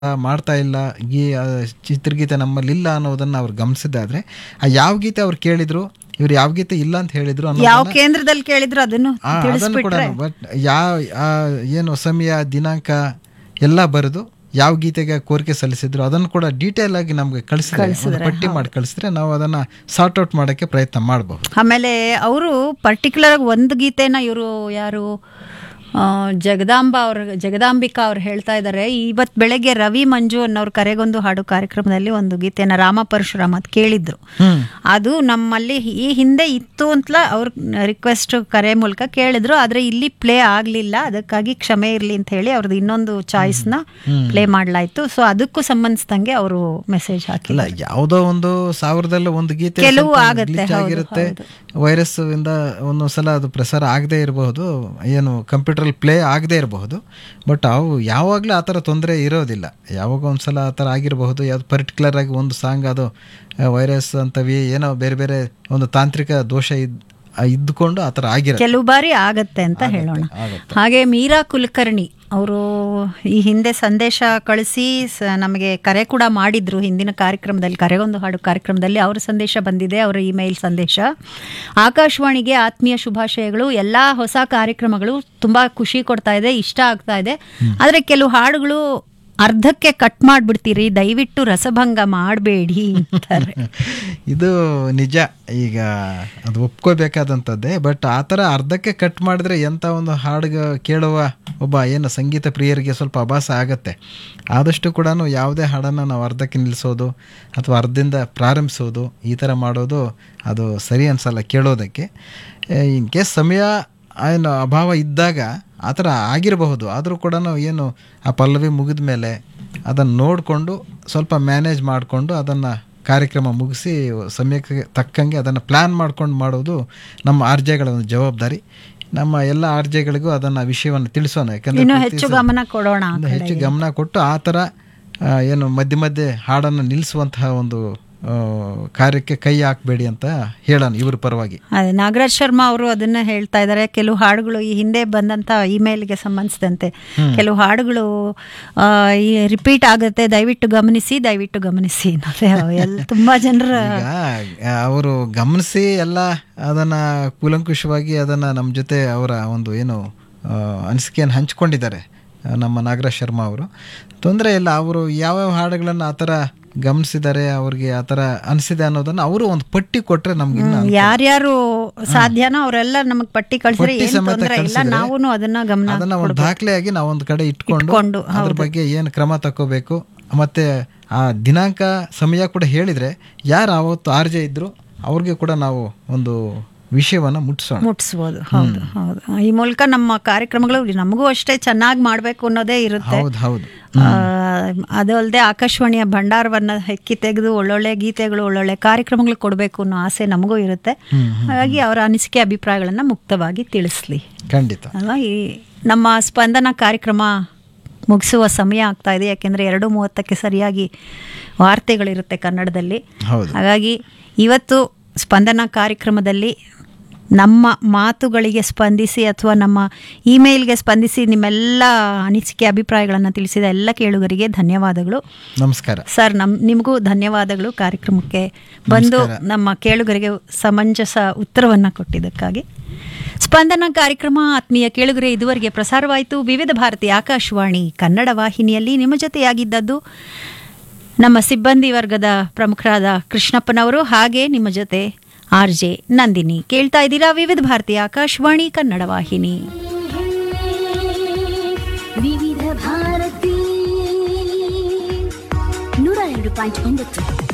ಮಾಡ್ತಾ ಇಲ್ಲ ಈ ಆ, ಚಿತ್ರಗೀತೆ ನಮ್ಮಲ್ಲಿ ಇಲ್ಲ ಅನ್ನೋದನ್ನ ಅವ್ರು ಗಮನಿಸಿದ್ದಾದ್ರೆ ಆ ಯಾವ ಗೀತೆ ಅವ್ರು ಕೇಳಿದ್ರು ಇವ್ರು ಯಾವ ಗೀತೆ ಇಲ್ಲ ಅಂತ ಹೇಳಿದ್ರು ಯಾವ ಅನ್ನೋದನ್ನ- ಕೇಂದ್ರದಲ್ಲಿ ಕೇಳಿದ್ರು ಅದನ್ನು ಆ, ಅದನ್ನು ಕೂಡ ತಿಳಿಸ್ಬಿಟ್ರೆ ಬಟ್ ಯಾವ ಆ, ಏನು ಸಮಯ ದಿನಾಂಕ ಎಲ್ಲ ಬರೆದು ಯಾವ ಗೀತೆಗೆ ಕೋರಿಕೆ ಸಲ್ಲಿಸಿದ್ರು ಅದನ್ನು ಕೂಡ ಡೀಟೇಲ್ ಆಗಿ ನಮ್ಗೆ ಕಳಿಸಿದ್ರೆ ಒಂದು ಪಟ್ಟಿ ಮಾಡಿ ಕಳಿಸಿದ್ರೆ ನಾವು ಅದನ್ನ ಸಾರ್ಟ್ ಔಟ್ ಮಾಡೋಕ್ಕೆ ಪ್ರಯತ್ನ ಮಾಡಬಹುದು ಆಮೇಲೆ ಅವರು ಪರ್ಟಿಕ್ಯುಲರ್ ಆಗಿ ಒಂದು ಗೀತೆನ ಇವರು ಯಾರು ಆ, ಜಗದಾಂಬ ಅವ್ರ ಜಗದಾಂಬಿಕಾ ಅವ್ರು ಹೇಳ್ತಾ ಇದ್ದಾರೆ ಇವತ್ತು ಬೆಳಗ್ಗೆ ರವಿ ಮಂಜು ಅನ್ನೋರು ಕರೆಗೊಂದು ಹಾಡು ಕಾರ್ಯಕ್ರಮದಲ್ಲಿ ಒಂದು ಗೀತೆನ ರಾಮ ಪರಶುರಾಮ ಅಂತ ಕೇಳಿದ್ರು ಹ್ಮ್ ಅದು ನಮ್ಮಲ್ಲಿ ಈ ಹಿಂದೆ ಇತ್ತು ಅಂತಲ ಅವ್ರ ರಿಕ್ವೆಸ್ಟ್ ಕರೆ ಮೂಲಕ ಕೇಳಿದ್ರು ಆದ್ರೆ ಇಲ್ಲಿ ಪ್ಲೇ ಆಗ್ಲಿಲ್ಲ ಅದಕ್ಕಾಗಿ ಕ್ಷಮೆ ಇರ್ಲಿ ಅಂತ ಹೇಳಿ ಅವ್ರದ್ದು ಇನ್ನೊಂದು ಚಾಯ್ಸ್ನ ಪ್ಲೇ ಮಾಡ್ಲಾಯ್ತು ಸೊ ಅದಕ್ಕೂ ಸಂಬಂಧಿಸಿದಂಗೆ ಅವರು ಮೆಸೇಜ್ ಹಾಕಿಲ್ಲ ಇಲ್ಲ ಯಾವುದೋ ಒಂದು ಸಾವಿರದಲ್ಲಿ ಒಂದು ಗೀತೆ ಕೆಲವು ಸ್ವಲ್ಪ ಆಗತ್ತೆ, glitch ಹೌದು, ಆಗಿರುತ್ತೆ ಹೌದು. ವೈರಸ್ ಇಂದ ಒಂದೊಂದ್ಸಲ ಅದು ಪ್ರಸಾರ ಆಗದೆ ಇರಬಹುದು ಏನು ಕಂಪ್ಯೂಟರ್ ಪ್ಲೇ ಆಗದೆ ಇರಬಹುದು ಬಟ್ ಅವು ಯಾವಾಗಲೂ ಆ ಥರ ತೊಂದರೆ ಇರೋದಿಲ್ಲ ಯಾವಾಗ ಒಂದ್ಸಲ ಆ ಥರ ಆಗಿರಬಹುದು ಯಾವ್ದು ಪರ್ಟಿಕ್ಯುಲರ್ ಆಗಿ ಒಂದು ಸಾಂಗ್ ಅದು ವೈರಸ್ ಅಂತವಿ ಏನೋ ಬೇರೆ ಬೇರೆ ಒಂದು ತಾಂತ್ರಿಕ ದೋಷ ಇದ್ ಆ, ಇದ್ದುಕೊಂಡು ಆ ಥರ ಆಗಿರುತ್ತೆ ಕೆಲವು ಬಾರಿ ಆಗತ್ತೆ ಅಂತ ಹೇಳೋಣ ಆಗತ್ತೆ. ಹಾಗೆ ಮೀರಾ ಕುಲಕರ್ಣಿ ಅವರು ಈ ಹಿಂದೆ ಸಂದೇಶ ಕಳಿಸಿ ಸ- ನಮಗೆ ಕರೆ ಕೂಡ ಮಾಡಿದ್ರು ಹಿಂದಿನ ಕಾರ್ಯಕ್ರಮದಲ್ಲಿ ಕರೆಗೊಂದು ಹಾಡು ಕಾರ್ಯಕ್ರಮದಲ್ಲಿ ಅವರ ಸಂದೇಶ ಬಂದಿದೆ ಅವರ ಇಮೇಲ್ ಸಂದೇಶ ಆಕಾಶವಾಣಿಗೆ ಆತ್ಮೀಯ ಶುಭಾಶಯಗಳು ಎಲ್ಲ ಹೊಸ ಕಾರ್ಯಕ್ರಮಗಳು ತುಂಬಾ ಖುಷಿ ಕೊಡ್ತಾ ಇದೆ ಇಷ್ಟ ಆಗ್ತಾ ಇದೆ ಆದರೆ ಕೆಲವು ಹಾಡುಗಳು ಅರ್ಧಕ್ಕೆ ಕಟ್ ಮಾಡಿಬಿಡ್ತೀರಿ ದಯವಿಟ್ಟು ರಸಭಂಗ ಮಾಡಬೇಡಿ ಅಂತಾರೆ ಇದು ನಿಜ ಈಗ ಅದು ಒಪ್ಕೋಬೇಕಾದಂಥದ್ದೇ ಬಟ್ ಆ ಥರ ಅರ್ಧಕ್ಕೆ ಕಟ್ ಮಾಡಿದ್ರೆ ಎಂಥ ಒಂದು ಹಾಡು ಕೇಳುವ ಒಬ್ಬ ಏನು ಸಂಗೀತ ಪ್ರಿಯರಿಗೆ ಸ್ವಲ್ಪ ಅಭಾಸ ಆಗತ್ತೆ ಆದಷ್ಟು ಕೂಡ ಯಾವುದೇ ಹಾಡನ್ನು ನಾವು ಅರ್ಧಕ್ಕೆ ನಿಲ್ಲಿಸೋದು ಅಥವಾ ಅರ್ಧದಿಂದ ಪ್ರಾರಂಭಿಸೋದು ಈ ಥರ ಮಾಡೋದು ಅದು ಸರಿ ಅನ್ಸಲ್ಲ ಕೇಳೋದಕ್ಕೆ ಇನ್ ಕೇಸ್ ಸಮಯ ಏನು ಅಭಾವ ಇದ್ದಾಗ ಆ ಥರ ಆಗಿರಬಹುದು ಆದರೂ ಕೂಡ ಏನು ಆ ಪಲ್ಲವಿ ಮುಗಿದ ಮೇಲೆ ಅದನ್ನು ನೋಡಿಕೊಂಡು ಸ್ವಲ್ಪ ಮ್ಯಾನೇಜ್ ಮಾಡಿಕೊಂಡು ಅದನ್ನು ಕಾರ್ಯಕ್ರಮ ಮುಗಿಸಿ ಸಮಯಕ್ಕೆ ತಕ್ಕಂಗೆ ಅದನ್ನು ಪ್ಲ್ಯಾನ್ ಮಾಡ್ಕೊಂಡು ಮಾಡೋದು ನಮ್ಮ ಆರ್ಜೆಗಳ ಒಂದು ಜವಾಬ್ದಾರಿ ನಮ್ಮ ಎಲ್ಲ ಆರ್ಜೆಗಳಿಗೂ ಅದನ್ನು ವಿಷಯವನ್ನು ತಿಳಿಸೋಣ ಯಾಕಂದರೆ ಇನ್ನು ಹೆಚ್ಚು ಗಮನ ಕೊಡೋಣ ಆ ಕಡೆ. ಹೆಚ್ಚು ಗಮನ ಕೊಟ್ಟು ಆ ಥರ ಆ, ಏನು ಮಧ್ಯೆ ಮಧ್ಯೆ ಹಾಡನ್ನು ನಿಲ್ಲಿಸುವಂತಹ ಒಂದು ಆ, ಕಾರ್ಯಕ್ಕೆ ಕೈ ಹಾಕಬೇಡಿ ಅಂತ ಹೇಳೋಣ ಇವ್ರ ಪರವಾಗಿ ಅದೇ ನಾಗರಾಜ್ ಶರ್ಮಾ ಅವರು ಅದನ್ನ ಹೇಳ್ತಾ ಇದ್ದಾರೆ ಕೆಲವು ಹಾಡುಗಳು ಈ ಹಿಂದೆ ಬಂದಂತ ಇಮೇಲ್ಗೆ ಸಂಬಂಧಿಸಿದಂತೆ ಕೆಲವು ಹಾಡುಗಳು ಆ, ಈ ರಿಪೀಟ್ ಆಗುತ್ತೆ ದಯವಿಟ್ಟು ಗಮನಿಸಿ ದಯವಿಟ್ಟು ಗಮನಿಸಿ ಅನ್ನೋದೇ ಎಲ್ಲ ತುಂಬಾ ಜನರ ಈಗ ಅವರು ಗಮನಿಸಿ ಎಲ್ಲ ಅದನ್ನ ಕೂಲಂಕುಷವಾಗಿ ಅದನ್ನ ನಮ್ಮ ಜೊತೆ ಅವರ ಒಂದು ಏನು ಆ, ಅನಿಸಿಕೆಯನ್ನು ಹಂಚ್ಕೊಂಡಿದ್ದಾರೆ ಆ, ನಮ್ಮ ನಾಗರಾಜ್ ಶರ್ಮಾ ಅವರು ತೊಂದರೆ ಇಲ್ಲ ಅವರು ಯಾವ್ಯಾವ ಹಾಡುಗಳನ್ನು ಆ ಥರ ಗಮನಿಸಿದ್ದಾರೆ ಅವ್ರಿಗೆ ಆ ಥರ ಅನಿಸಿದೆ ಅನ್ನೋದನ್ನ ಅವರು ಒಂದು ಪಟ್ಟಿ ಕೊಟ್ಟರೆ ನಮ್ಗೆ ಇನ್ನ ಯಾರ್ಯಾರು ಸಾಧ್ಯನೋ ಅವರೆಲ್ಲ ನಮಗ್ ಪಟ್ಟಿ ಕಳ್ಸಿದ್ರೆ ಪಟ್ಟಿ ಏನ್ ಸಮೇತ ತೊಂದರೆ ಇಲ್ಲ ಕಳ್ಸಿದ್ರೆ ನಾವು ಅದನ್ನ ಗಮನ ಅದನ್ನ ಒಂದು ದಾಖಲೆಯಾಗಿ ನಾವು ಒಂದು ಕಡೆ ಇಟ್ಕೊಂಡು ಇಟ್ಕೊಂಡು, ಅದ್ರ ಬಗ್ಗೆ ಏನು ಕ್ರಮ ತಗೋಬೇಕು ಮತ್ತೆ ಆ ದಿನಾಂಕ ಸಮಯ ಕೂಡ ಹೇಳಿದ್ರೆ ಯಾರು ಆವತ್ತು ಆರ್ಜೆ ಇದ್ರು ಅವ್ರಿಗೆ ಕೂಡ ನಾವು ಒಂದು ವಿಷಯವನ್ನ ಮುಟ್ಟಿಸೋಣ ಮುಟ್ಸ್ಬೋದು ಹೌದು ಹೌದು ಈ ಮೂಲಕ ನಮ್ಮ ಕಾರ್ಯಕ್ರಮಗಳು ನಮಗೂ ಅಷ್ಟೇ ಚೆನ್ನಾಗಿ ಮಾಡ್ಬೇಕು ಅನ್ನೋದೇ ಇರುತ್ತೆ ಹೌದು ಹೌದು ಆ, ಅದು ಅಲ್ಲದೆ ಆಕಾಶವಾಣಿಯ ಭಂಡಾರವನ್ನ ಹೆಕ್ಕಿ ತೆಗೆದು ಒಳ್ಳೊಳ್ಳೆ ಗೀತೆಗಳು ಒಳ್ಳೊಳ್ಳೆ ಕಾರ್ಯಕ್ರಮಗಳು ಕೊಡಬೇಕು ಅನ್ನೋ ಆಸೆ ನಮಗೂ ಇರುತ್ತೆ ಹಾಗಾಗಿ ಅವರ ಅನಿಸಿಕೆ ಅಭಿಪ್ರಾಯಗಳನ್ನ ಮುಕ್ತವಾಗಿ ತಿಳಿಸ್ಲಿ ಖಂಡಿತ ಅಲ್ವಾ ಈ ನಮ್ಮ ಸ್ಪಂದನ ಕಾರ್ಯಕ್ರಮ ಮುಗಿಸುವ ಸಮಯ ಆಗ್ತಾ ಇದೆ ಯಾಕೆಂದರೆ ಎರಡು ಮೂವತ್ತಕ್ಕೆ ಸರಿಯಾಗಿ ವಾರ್ತೆಗಳಿರುತ್ತೆ ಕನ್ನಡದಲ್ಲಿ ಹೌದು ಹಾಗಾಗಿ ಇವತ್ತು ಸ್ಪಂದನ ಕಾರ್ಯಕ್ರಮದಲ್ಲಿ ನಮ್ಮ ಮಾತುಗಳಿಗೆ ಸ್ಪಂದಿಸಿ ಅಥವಾ ನಮ್ಮ ಇಮೇಲ್ಗೆ ಸ್ಪಂದಿಸಿ ನಿಮ್ಮೆಲ್ಲ ಅನಿಸಿಕೆ ಅಭಿಪ್ರಾಯಗಳನ್ನು ತಿಳಿಸಿದ ಎಲ್ಲ ಕೇಳುಗರಿಗೆ ಧನ್ಯವಾದಗಳು ನಮಸ್ಕಾರ ಸರ್ ನಮ್ ನಿಮಗೂ ಧನ್ಯವಾದಗಳು ಕಾರ್ಯಕ್ರಮಕ್ಕೆ ಬಂದು ನಮ್ಮ ಕೇಳುಗರಿಗೆ ಸಮಂಜಸ ಉತ್ತರವನ್ನು ಕೊಟ್ಟಿದ್ದಕ್ಕಾಗಿ ಸ್ಪಂದನ ಕಾರ್ಯಕ್ರಮ ಆತ್ಮೀಯ ಕೇಳುಗರೆ ಇದುವರೆಗೆ ಪ್ರಸಾರವಾಯಿತು ವಿವಿಧ ಭಾರತಿ ಆಕಾಶವಾಣಿ ಕನ್ನಡ ವಾಹಿನಿಯಲ್ಲಿ ನಿಮ್ಮ ಜೊತೆಯಾಗಿದ್ದದ್ದು ನಮ್ಮ ಸಿಬ್ಬಂದಿ ವರ್ಗದ ಪ್ರಮುಖರಾದ ಕೃಷ್ಣಪ್ಪನವರು ಹಾಗೆ ನಿಮ್ಮ ಜೊತೆ ಆರ್ ಜೆ ನಂದಿನಿ ಕೇಳ್ತಾ ಇದ್ದೀರಾ ವಿವಿಧ ಭಾರತಿ ಆಕಾಶವಾಣಿ ಕನ್ನಡ ವಾಹಿನಿ ವಿವಿಧ ಭಾರತಿ ನೂರ ಎರಡು ಪಾಯಿಂಟ್ ಒಂಬತ್ತು